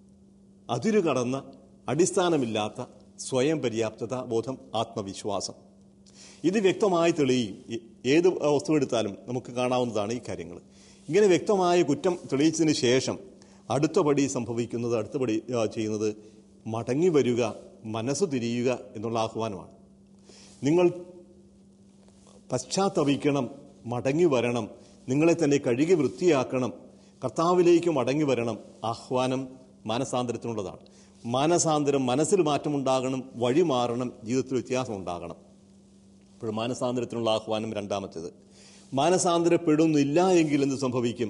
അതിരു കടന്ന അടിസ്ഥാനമില്ലാത്ത സ്വയം പര്യാപ്തത ബോധം ആത്മവിശ്വാസം ഇത് വ്യക്തമായി തെളിയും ഈ- ഏത് വസ്തു എടുത്താലും നമുക്ക് കാണാവുന്നതാണ് ഈ കാര്യങ്ങൾ ഇങ്ങനെ വ്യക്തമായ കുറ്റം തെളിയിച്ചതിന് ശേഷം അടുത്ത പടി സംഭവിക്കുന്നത് അടുത്ത പടി ആ, ചെയ്യുന്നത് മടങ്ങി വരിക മനസ്സ് തിരിയുക എന്നുള്ള ആഹ്വാനമാണ് നിങ്ങൾ പശ്ചാത്തപിക്കണം മടങ്ങി വരണം നിങ്ങളെ തന്നെ കഴുകി വൃത്തിയാക്കണം കർത്താവിലേക്ക് മടങ്ങി വരണം ആഹ്വാനം മാനസാന്തരത്തിനുള്ളതാണ് മാനസാന്തരം മനസ്സിൽ മാറ്റമുണ്ടാകണം വഴി മാറണം ജീവിതത്തിൽ വ്യത്യാസം ഉണ്ടാകണം ഇപ്പോൾ മാനസാന്തരത്തിനുള്ള ആഹ്വാനം രണ്ടാമത്തേത് മാനസാന്തരപ്പെടുന്നില്ല എങ്കിൽ എന്ത് സംഭവിക്കും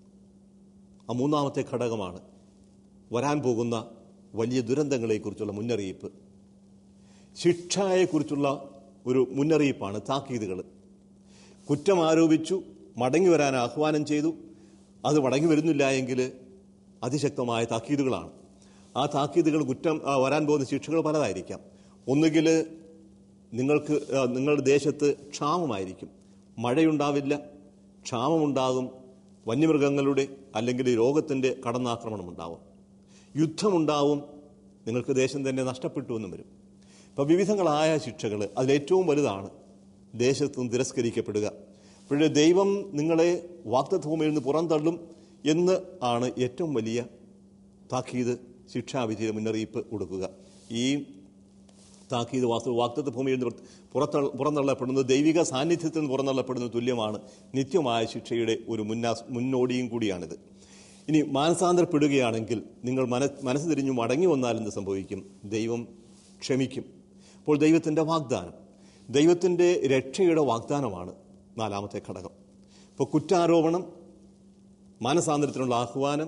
ആ മൂന്നാമത്തെ ഘടകമാണ് വരാൻ പോകുന്ന വലിയ ദുരന്തങ്ങളെക്കുറിച്ചുള്ള മുന്നറിയിപ്പ് ശിക്ഷയെക്കുറിച്ചുള്ള ഒരു മുന്നറിയിപ്പാണ് താക്കീതുകൾ കുറ്റം ആരോപിച്ചു മടങ്ങി വരാൻ ആഹ്വാനം ചെയ്തു അത് മടങ്ങി വരുന്നില്ല എങ്കിൽ അതിശക്തമായ താക്കീതുകളാണ് ആ താക്കീതുകൾ കുറ്റം ആ, വരാൻ പോകുന്ന ശിക്ഷകൾ പലതായിരിക്കാം ഒന്നുകിൽ നിങ്ങൾക്ക് ആ, നിങ്ങളുടെ ദേശത്ത് ക്ഷാമമായിരിക്കും മഴയുണ്ടാവില്ല ക്ഷാമമുണ്ടാകും വന്യമൃഗങ്ങളുടെ അല്ലെങ്കിൽ രോഗത്തിൻ്റെ കടന്നാക്രമണം ഉണ്ടാവും യുദ്ധമുണ്ടാവും നിങ്ങൾക്ക് ദേശം തന്നെ നഷ്ടപ്പെട്ടു എന്നും വരും അപ്പോൾ വിവിധങ്ങളായ ശിക്ഷകൾ അതിലേറ്റവും വലുതാണ് ദേശത്തു നിന്ന് തിരസ്കരിക്കപ്പെടുക അപ്പോഴേ ദൈവം നിങ്ങളെ വാക്തഭൂമിയിൽ നിന്ന് പുറന്തള്ളും എന്ന് ആണ് ഏറ്റവും വലിയ താക്കീത് ശിക്ഷാവിധിയുടെ മുന്നറിയിപ്പ് കൊടുക്കുക ഈ താക്കീത് വാസ്തു വാക്തത്വ ഭൂമിയിൽ നിന്ന് പുറത്ത പുറന്തള്ളപ്പെടുന്നത് ദൈവിക സാന്നിധ്യത്തിൽ നിന്ന് പുറന്തള്ളപ്പെടുന്നത് തുല്യമാണ് നിത്യമായ ശിക്ഷയുടെ ഒരു മുന്നാ മുന്നോടിയും കൂടിയാണിത് ഇനി മാനസാന്തരപ്പെടുകയാണെങ്കിൽ നിങ്ങൾ മന മനസ്സ് തിരിഞ്ഞു മടങ്ങി വന്നാൽ എന്ത് സംഭവിക്കും ദൈവം ക്ഷമിക്കും അപ്പോൾ ദൈവത്തിൻ്റെ വാഗ്ദാനം ദൈവത്തിൻ്റെ രക്ഷയുടെ വാഗ്ദാനമാണ് നാലാമത്തെ ഘടകം ഇപ്പോൾ കുറ്റാരോപണം മാനസാന്തരത്തിനുള്ള ആഹ്വാനം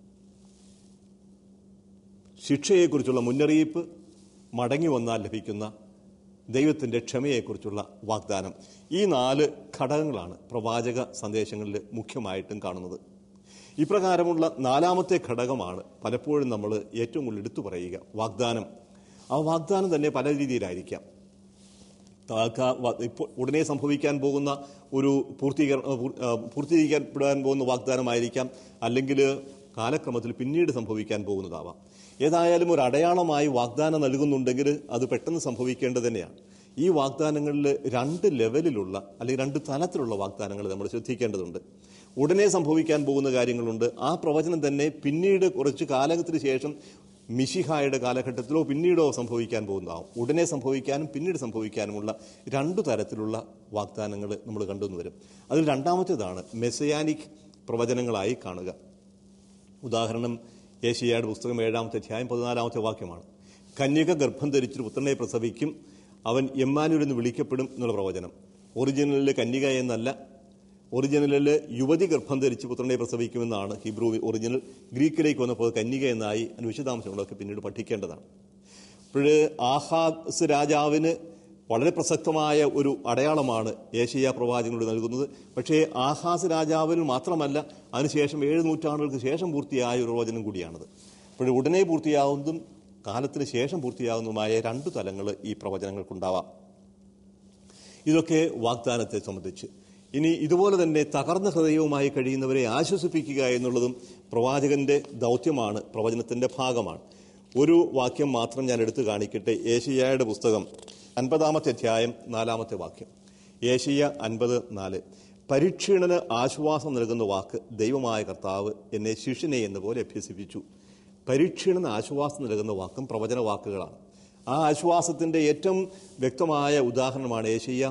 ശിക്ഷയെക്കുറിച്ചുള്ള മുന്നറിയിപ്പ് മടങ്ങി വന്നാൽ ലഭിക്കുന്ന ദൈവത്തിൻ്റെ ക്ഷമയെക്കുറിച്ചുള്ള വാഗ്ദാനം ഈ നാല് ഘടകങ്ങളാണ് പ്രവാചക സന്ദേശങ്ങളിൽ മുഖ്യമായിട്ടും കാണുന്നത് ഇപ്രകാരമുള്ള നാലാമത്തെ ഘടകമാണ് പലപ്പോഴും നമ്മൾ ഏറ്റവും കൂടുതൽ എടുത്തു പറയുക വാഗ്ദാനം ആ വാഗ്ദാനം തന്നെ പല രീതിയിലായിരിക്കാം താക്ക- വ- ഇപ്പോൾ ഉടനെ സംഭവിക്കാൻ പോകുന്ന ഒരു പൂർത്തീകരണ പൂർ- ആ, പൂർത്തീകരിക്കപ്പെടാൻ പോകുന്ന വാഗ്ദാനമായിരിക്കാം അല്ലെങ്കിൽ കാലക്രമത്തിൽ പിന്നീട് സംഭവിക്കാൻ പോകുന്നതാവാം ഏതായാലും ഒരു അടയാളമായി വാഗ്ദാനം നൽകുന്നുണ്ടെങ്കിൽ അത് പെട്ടെന്ന് സംഭവിക്കേണ്ടത് തന്നെയാണ് ഈ വാഗ്ദാനങ്ങളിൽ രണ്ട് ലെവലിലുള്ള അല്ലെങ്കിൽ രണ്ട് തലത്തിലുള്ള വാഗ്ദാനങ്ങൾ നമ്മൾ ശ്രദ്ധിക്കേണ്ടതുണ്ട് ഉടനെ സംഭവിക്കാൻ പോകുന്ന കാര്യങ്ങളുണ്ട് ആ പ്രവചനം തന്നെ പിന്നീട് കുറച്ച് കാലത്തിന് ശേഷം മിഷിഹായുടെ കാലഘട്ടത്തിലോ പിന്നീടോ സംഭവിക്കാൻ പോകുന്നതാവും ഉടനെ സംഭവിക്കാനും പിന്നീട് സംഭവിക്കാനുമുള്ള രണ്ടു തരത്തിലുള്ള വാഗ്ദാനങ്ങൾ നമ്മൾ കണ്ടുവന്ന് വരും അതിൽ രണ്ടാമത്തേതാണ് മെസയാനിക് പ്രവചനങ്ങളായി കാണുക ഉദാഹരണം ഏഷ്യയുടെ പുസ്തകം ഏഴാമത്തെ അധ്യായം പതിനാലാമത്തെ വാക്യമാണ് കന്യക ഗർഭം ധരിച്ചൊരു പുത്രനെ പ്രസവിക്കും അവൻ എമ്മാനൂർ എന്ന് വിളിക്കപ്പെടും എന്നുള്ള പ്രവചനം ഒറിജിനലിൽ കന്യക എന്നല്ല ഒറിജിനലിൽ യുവതി ഗർഭം ധരിച്ച് പുത്രനെ പ്രസവിക്കുമെന്നാണ് ഹിബ്രു ഒറിജിനൽ ഗ്രീക്കിലേക്ക് വന്നപ്പോൾ അത് കന്യക എന്നായി അതിന് വിശദാംശങ്ങളൊക്കെ പിന്നീട് പഠിക്കേണ്ടതാണ് അപ്പോൾ ആഹാസ് രാജാവിന് വളരെ പ്രസക്തമായ ഒരു അടയാളമാണ് ഏഷ്യ പ്രവാചകനോട് നൽകുന്നത് പക്ഷേ ആഹാസ് രാജാവിന് മാത്രമല്ല അതിനുശേഷം ഏഴ് നൂറ്റാണ്ടുകൾക്ക് ശേഷം പൂർത്തിയായ ഒരു പ്രവചനം കൂടിയാണത് അപ്പോൾ ഉടനെ പൂർത്തിയാവുന്നതും കാലത്തിന് ശേഷം പൂർത്തിയാകുന്നതുമായ രണ്ടു തലങ്ങൾ ഈ പ്രവചനങ്ങൾക്കുണ്ടാവാം ഇതൊക്കെ വാഗ്ദാനത്തെ സംബന്ധിച്ച് ഇനി ഇതുപോലെ തന്നെ തകർന്ന ഹൃദയവുമായി കഴിയുന്നവരെ ആശ്വസിപ്പിക്കുക എന്നുള്ളതും പ്രവാചകന്റെ ദൗത്യമാണ് പ്രവചനത്തിന്റെ ഭാഗമാണ് ഒരു വാക്യം മാത്രം ഞാൻ എടുത്തു കാണിക്കട്ടെ ഏഷ്യയുടെ പുസ്തകം അൻപതാമത്തെ അധ്യായം നാലാമത്തെ വാക്യം ഏഷ്യ അൻപത് നാല് പരീക്ഷീണന് ആശ്വാസം നൽകുന്ന വാക്ക് ദൈവമായ കർത്താവ് എന്നെ ശിഷ്യനെ എന്ന പോലെ അഭ്യസിപ്പിച്ചു പരീക്ഷീണന് ആശ്വാസം നൽകുന്ന വാക്കും പ്രവചന വാക്കുകളാണ് ആ ആശ്വാസത്തിന്റെ ഏറ്റവും വ്യക്തമായ ഉദാഹരണമാണ് ഏഷ്യ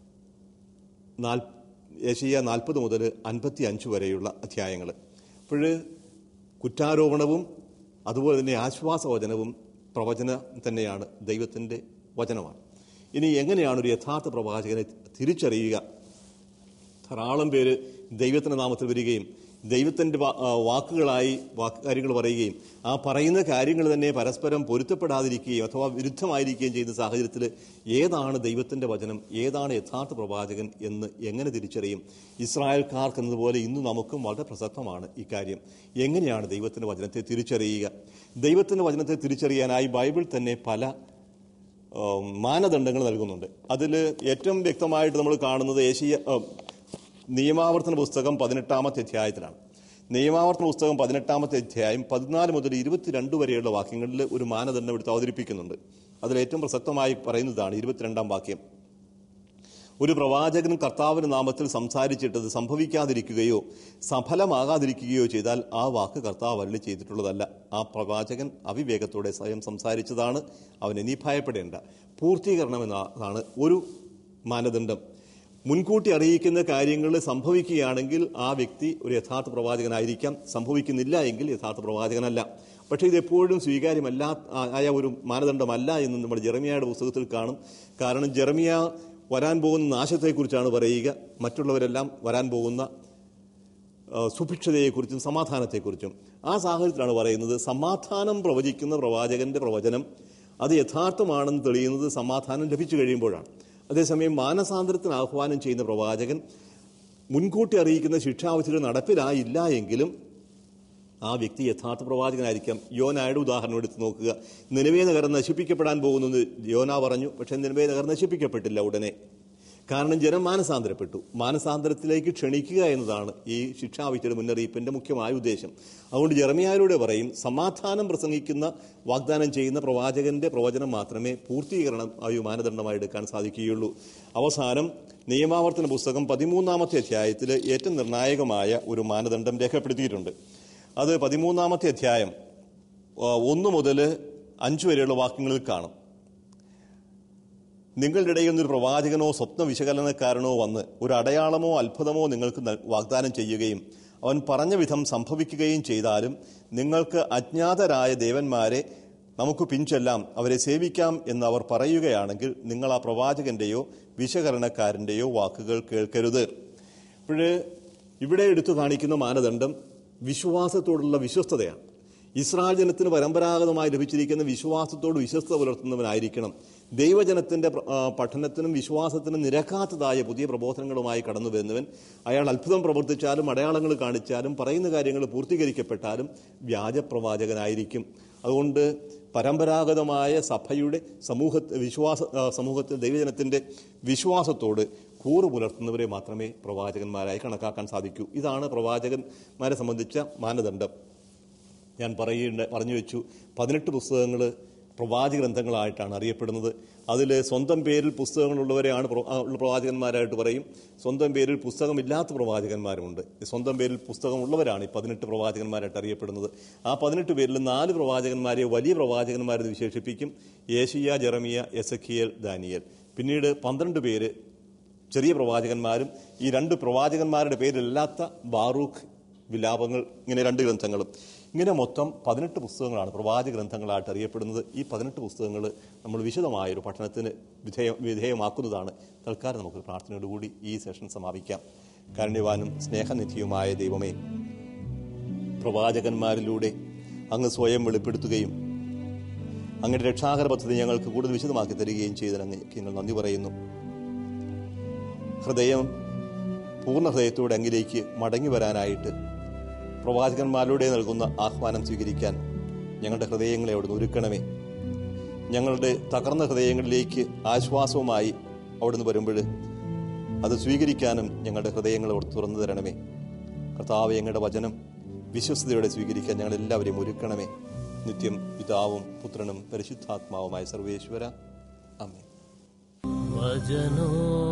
നാൽ ഏഷ്യ നാൽപ്പത് മുതൽ അൻപത്തി അഞ്ച് വരെയുള്ള അധ്യായങ്ങൾ അപ്പോൾ കുറ്റാരോപണവും അതുപോലെ തന്നെ ആശ്വാസവചനവും പ്രവചന തന്നെയാണ് ദൈവത്തിൻ്റെ വചനമാണ് ഇനി എങ്ങനെയാണ് ഒരു യഥാർത്ഥ പ്രവാചകനെ തിരിച്ചറിയുക ധാരാളം പേര് ദൈവത്തിൻ്റെ നാമത്തിൽ വരികയും ദൈവത്തിൻ്റെ വാ- ആ, വാക്കുകളായി വാക്ക് കാര്യങ്ങൾ പറയുകയും ആ പറയുന്ന കാര്യങ്ങൾ തന്നെ പരസ്പരം പൊരുത്തപ്പെടാതിരിക്കുകയും അഥവാ വിരുദ്ധമായിരിക്കുകയും ചെയ്യുന്ന സാഹചര്യത്തിൽ ഏതാണ് ദൈവത്തിൻ്റെ വചനം ഏതാണ് യഥാർത്ഥ പ്രവാചകൻ എന്ന് എങ്ങനെ തിരിച്ചറിയും ഇസ്രായേൽക്കാർക്ക് എന്നതുപോലെ ഇന്ന് നമുക്കും വളരെ പ്രസക്തമാണ് ഇക്കാര്യം എങ്ങനെയാണ് ദൈവത്തിൻ്റെ വചനത്തെ തിരിച്ചറിയുക ദൈവത്തിൻ്റെ വചനത്തെ തിരിച്ചറിയാനായി ബൈബിൾ തന്നെ പല ഉം, മാനദണ്ഡങ്ങൾ നൽകുന്നുണ്ട് അതിൽ ഏറ്റവും വ്യക്തമായിട്ട് നമ്മൾ കാണുന്നത് ഏഷ്യ ഉം, നിയമാവർത്തന പുസ്തകം പതിനെട്ടാമത്തെ അധ്യായത്തിലാണ് നിയമാവർത്തന പുസ്തകം പതിനെട്ടാമത്തെ അധ്യായം പതിനാല് മുതൽ ഇരുപത്തിരണ്ട് വരെയുള്ള വാക്യങ്ങളിൽ ഒരു മാനദണ്ഡം എടുത്ത് അവതരിപ്പിക്കുന്നുണ്ട് അതിൽ ഏറ്റവും പ്രസക്തമായി പറയുന്നതാണ് ഇരുപത്തിരണ്ടാം വാക്യം ഒരു പ്രവാചകൻ കർത്താവിന്റെ നാമത്തിൽ സംസാരിച്ചിട്ടത് സംഭവിക്കാതിരിക്കുകയോ സഫലമാകാതിരിക്കുകയോ ചെയ്താൽ ആ വാക്ക് കർത്താവ് അരളി ചെയ്തിട്ടുള്ളതല്ല ആ പ്രവാചകൻ അവിവേകത്തോടെ സ്വയം സംസാരിച്ചതാണ് അവനെ നീ ഭയപ്പെടേണ്ട പൂർത്തീകരണം എന്നതാണ് ഒരു മാനദണ്ഡം മുൻകൂട്ടി അറിയിക്കുന്ന കാര്യങ്ങൾ സംഭവിക്കുകയാണെങ്കിൽ ആ വ്യക്തി ഒരു യഥാർത്ഥ പ്രവാചകനായിരിക്കാം സംഭവിക്കുന്നില്ല എങ്കിൽ യഥാർത്ഥ പ്രവാചകനല്ല പക്ഷേ ഇത് എപ്പോഴും സ്വീകാര്യമല്ല ആയ ഒരു മാനദണ്ഡമല്ല എന്ന് നമ്മൾ ജെറമിയയുടെ പുസ്തകത്തിൽ കാണും കാരണം ജെറമിയ വരാൻ പോകുന്ന നാശത്തെക്കുറിച്ചാണ് പറയുക മറ്റുള്ളവരെല്ലാം വരാൻ പോകുന്ന ആ, സുഭിക്ഷതയെക്കുറിച്ചും സമാധാനത്തെക്കുറിച്ചും ആ സാഹചര്യത്തിലാണ് പറയുന്നത് സമാധാനം പ്രവചിക്കുന്ന പ്രവാചകന്റെ പ്രവചനം അത് യഥാർത്ഥമാണെന്ന് തെളിയുന്നത് സമാധാനം ലഭിച്ചു കഴിയുമ്പോഴാണ് അതേസമയം മാനസാന്തരത്തിന് ആഹ്വാനം ചെയ്യുന്ന പ്രവാചകൻ മുൻകൂട്ടി അറിയിക്കുന്ന ശിക്ഷാവിധികൾ നടപ്പിലായില്ല എങ്കിലും ആ വ്യക്തി യഥാർത്ഥ പ്രവാചകനായിരിക്കാം യോനായുടെ ഉദാഹരണം എടുത്ത് നോക്കുക നിലവേ നഗരം നശിപ്പിക്കപ്പെടാൻ പോകുന്നത് യോന പറഞ്ഞു പക്ഷേ നിലവേ നഗരം നശിപ്പിക്കപ്പെട്ടില്ല ഉടനെ കാരണം ജനം മാനസാന്തരപ്പെട്ടു മാനസാന്തരത്തിലേക്ക് ക്ഷണിക്കുക എന്നതാണ് ഈ ശിക്ഷാവിധിയുടെ മുന്നറിയിപ്പിന്റെ മുഖ്യമായ ഉദ്ദേശം അതുകൊണ്ട് ജെറമിയായിലൂടെ പറയും സമാധാനം പ്രസംഗിക്കുന്ന വാഗ്ദാനം ചെയ്യുന്ന പ്രവാചകന്റെ പ്രവചനം മാത്രമേ പൂർത്തീകരണം ആയു മാനദണ്ഡമായി എടുക്കാൻ സാധിക്കുകയുള്ളൂ അവസാനം നിയമാവർത്തന പുസ്തകം പതിമൂന്നാമത്തെ അധ്യായത്തിൽ ഏറ്റവും നിർണായകമായ ഒരു മാനദണ്ഡം രേഖപ്പെടുത്തിയിട്ടുണ്ട് അത് പതിമൂന്നാമത്തെ അധ്യായം ആ, ഒന്ന് മുതൽ അഞ്ച് വരെയുള്ള വാക്യങ്ങളിൽ കാണും നിങ്ങളുടെ ഇടയിൽ നിന്നൊരു പ്രവാചകനോ സ്വപ്ന വിശകലനക്കാരനോ വന്ന് ഒരു അടയാളമോ അത്ഭുതമോ നിങ്ങൾക്ക് നൽ- വാഗ്ദാനം ചെയ്യുകയും അവൻ പറഞ്ഞ വിധം സംഭവിക്കുകയും ചെയ്താലും നിങ്ങൾക്ക് അജ്ഞാതരായ ദേവന്മാരെ നമുക്ക് പിൻചെല്ലാം അവരെ സേവിക്കാം എന്ന് അവർ പറയുകയാണെങ്കിൽ നിങ്ങൾ ആ പ്രവാചകന്റെയോ വിശകലനക്കാരന്റെയോ വാക്കുകൾ കേൾക്കരുത് ഇപ്പോഴ് ഇവിടെ എടുത്തു കാണിക്കുന്ന മാനദണ്ഡം വിശ്വാസത്തോടുള്ള വിശ്വസ്തതയാണ് ഇസ്രായേൽ ജനത്തിന് പരമ്പരാഗതമായി ലഭിച്ചിരിക്കുന്ന വിശ്വാസത്തോട് വിശ്വസ്ത പുലർത്തുന്നവനായിരിക്കണം ദൈവജനത്തിന്റെ പ്ര- ആ, പഠനത്തിനും വിശ്വാസത്തിനും നിരക്കാത്തതായ പുതിയ പ്രബോധനങ്ങളുമായി കടന്നു വരുന്നവൻ അയാൾ അത്ഭുതം പ്രവർത്തിച്ചാലും അടയാളങ്ങൾ കാണിച്ചാലും പറയുന്ന കാര്യങ്ങൾ പൂർത്തീകരിക്കപ്പെട്ടാലും വ്യാജപ്രവാചകനായിരിക്കും അതുകൊണ്ട് പരമ്പരാഗതമായ സഭയുടെ സമൂഹ വിശ്വാസ ആ, സമൂഹത്തിൽ ദൈവജനത്തിന്റെ വിശ്വാസത്തോട് കൂറ് പുലർത്തുന്നവരെ മാത്രമേ പ്രവാചകന്മാരായി കണക്കാക്കാൻ സാധിക്കൂ ഇതാണ് പ്രവാചകന്മാരെ സംബന്ധിച്ച മാനദണ്ഡം ഞാൻ പറയേണ്ട പറഞ്ഞു വെച്ചു പതിനെട്ട് പുസ്തകങ്ങൾ പ്രവാചക ഗ്രന്ഥങ്ങളായിട്ടാണ് അറിയപ്പെടുന്നത് അതിൽ സ്വന്തം പേരിൽ പുസ്തകങ്ങളുള്ളവരെയാണ് പ്ര- ആ, ഉള്ള പ്രവാചകന്മാരായിട്ട് പറയും സ്വന്തം പേരിൽ പുസ്തകമില്ലാത്ത പ്രവാചകന്മാരുമുണ്ട് സ്വന്തം പേരിൽ പുസ്തകമുള്ളവരാണ് ഈ പതിനെട്ട് പ്രവാചകന്മാരായിട്ട് അറിയപ്പെടുന്നത് ആ പതിനെട്ട് പേരിൽ നാല് പ്രവാചകന്മാരെ വലിയ പ്രവാചകന്മാരെന്ന് വിശേഷിപ്പിക്കും ഏഷ്യ ജെറമിയ എസക്കിയൽ ദാനിയൽ പിന്നീട് പന്ത്രണ്ട് പേര് ചെറിയ പ്രവാചകന്മാരും ഈ രണ്ട് പ്രവാചകന്മാരുടെ പേരില്ലാത്ത ബാറൂഖ് വിലാപങ്ങൾ ഇങ്ങനെ രണ്ട് ഗ്രന്ഥങ്ങളും ഇങ്ങനെ മൊത്തം പതിനെട്ട് പുസ്തകങ്ങളാണ് പ്രവാചക ഗ്രന്ഥങ്ങളായിട്ട് അറിയപ്പെടുന്നത് ഈ പതിനെട്ട് പുസ്തകങ്ങൾ നമ്മൾ വിശദമായൊരു പഠനത്തിന് വിധേയ വിധേയമാക്കുന്നതാണ് തൽക്കാലം നമുക്ക് പ്രാർത്ഥനയോടുകൂടി ഈ സെഷൻ സമാപിക്കാം കാരുണ്യവാനും സ്നേഹനിധിയുമായ ദൈവമേ പ്രവാചകന്മാരിലൂടെ അങ്ങ് സ്വയം വെളിപ്പെടുത്തുകയും അങ്ങയുടെ രക്ഷാകര പദ്ധതി ഞങ്ങൾക്ക് കൂടുതൽ വിശദമാക്കി തരികയും ചെയ്തതിന് അങ്ങേക്ക് ഞങ്ങൾ നന്ദി പറയുന്നു ഹൃദയം പൂർണ്ണ ഹൃദയത്തോടെ അങ്ങിലേക്ക് മടങ്ങി വരാനായിട്ട് പ്രവാചകന്മാരിലൂടെ നൽകുന്ന ആഹ്വാനം സ്വീകരിക്കാൻ ഞങ്ങളുടെ ഹൃദയങ്ങളെ അവിടുന്ന് ഒരുക്കണമേ ഞങ്ങളുടെ തകർന്ന ഹൃദയങ്ങളിലേക്ക് ആശ്വാസവുമായി അവിടുന്ന് വരുമ്പോൾ അത് സ്വീകരിക്കാനും ഞങ്ങളുടെ ഹൃദയങ്ങൾ അവിടുന്ന് തുറന്നു തരണമേ കർത്താവ് ഞങ്ങളുടെ വചനം വിശ്വസ്തയോടെ സ്വീകരിക്കാൻ ഞങ്ങൾ എല്ലാവരെയും ഒരുക്കണമേ നിത്യം പിതാവും പുത്രനും പരിശുദ്ധാത്മാവുമായ സർവേശ്വര അമ്മേ വചനോ